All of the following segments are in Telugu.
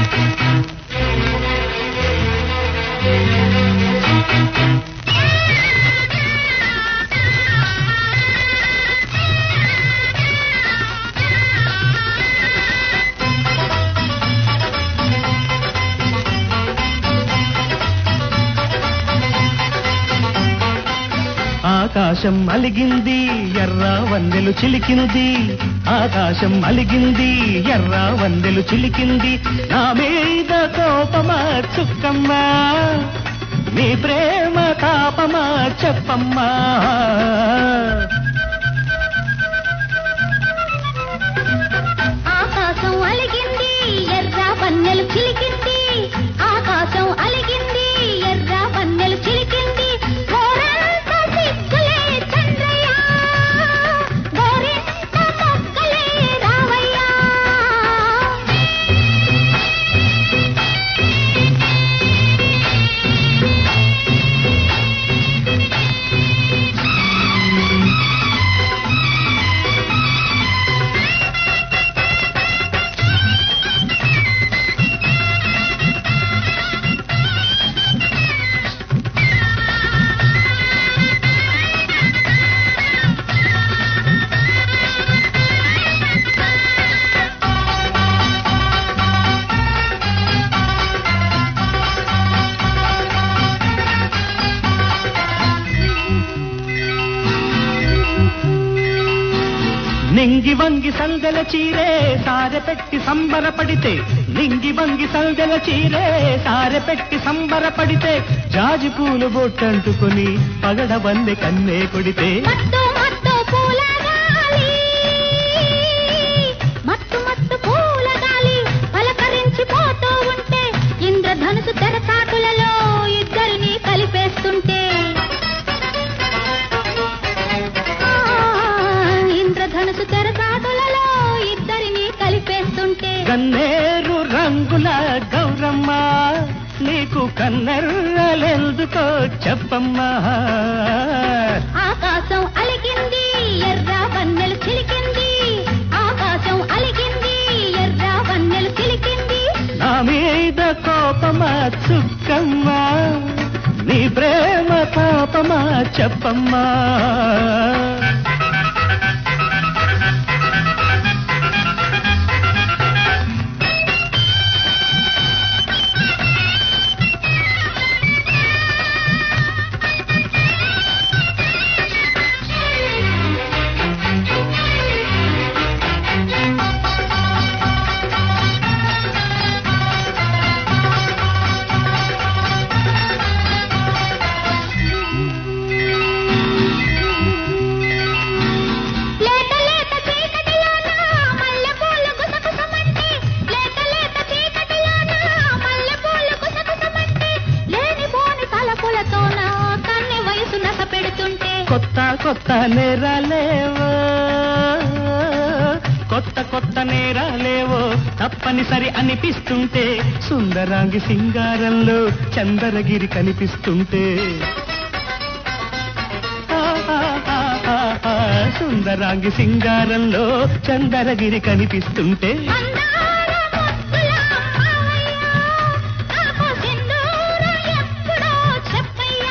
ఆకాశం అలిగింది ఎర్ర వన్నెలు చిలికింది ఆకాశం అలిగింది ఎర్ర వన్నెలు చిలికింది నా మీద కోపమా చుక్కమ్మా నీ ప్రేమ తాపమా చెప్పమ్మా ఆకాశం అలిగింది ఎర్ర పన్నెలు చిలికింది ఆకాశం అలిగింది ఎర్ర పన్నెలు చిలికింది గోరంత సిగ్గులే చంద్రయ్య గోరింట మొక్కలే రావయ్యా నింగి వంగి సందెల చీరే సారె పెట్టి సంబరపడితే నింగి వంగి సందెల చీరే సారె పెట్టి సంబరపడితే జాజి పూలు బొట్టంటుకుని పగడ బందె కన్నే కొడితే మత్తు మత్తు పూల గాలి మత్తు మత్తు పూల గాలి పలకరించి పోతూ ఉంటే ఇంద్రధనుసు తెరచాటులలో ఇద్దరిని కలిపేస్తుంటే ఆ, ఇంద్రధనుసు తెరచాటులలో ఇద్దరిని కలిపేస్తుంటే కన్నేరు రంగుల గౌరమ్మ నీకు కన్నెర్రలెందుకో చెప్పమ్మా ఆకాశం అలిగింది ఎర్ర వన్నెలు చిలికింది ఆకాశం అలిగింది ఎర్ర వన్నెలు చిలికింది నా మీద కోపమా చుక్కమ్మా నీ ప్రేమ పాపమా చెప్పమ్మా లేత లేత చీకటిలోన మల్లెపూలు గుసగుసమంటే లేత లేత చీకటిలోన మల్లెపూలు గుసగుసమంటే లేనిపోని తలపులతోన కన్నె వయసు నస పెడుతుంటే కొత్త కొత్త నేరాలేవో కొత్త కొత్త నేరాలేవో తప్పనిసరి అనిపిస్తుంటే సుందరాంగి సింగారంలో చందరగిరి కనిపిస్తుంటే ఆహాహాహాహా, సుందరాంగి సింగారంలో చందరగిరి కనిపిస్తుంటే అందాల ముద్దుల మావయ్య, నాకు సింధూరం ఎప్పుడో చెప్పయ్యా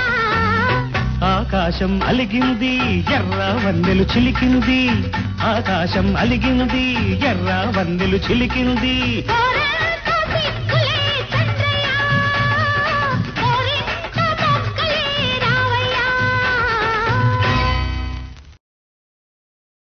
ఆకాశం అలిగింది ఎర్ర వన్నెలు చిలికింది ఆకాశం అలిగింది ఎర్ర వన్నెలు చిలికింది గోరంత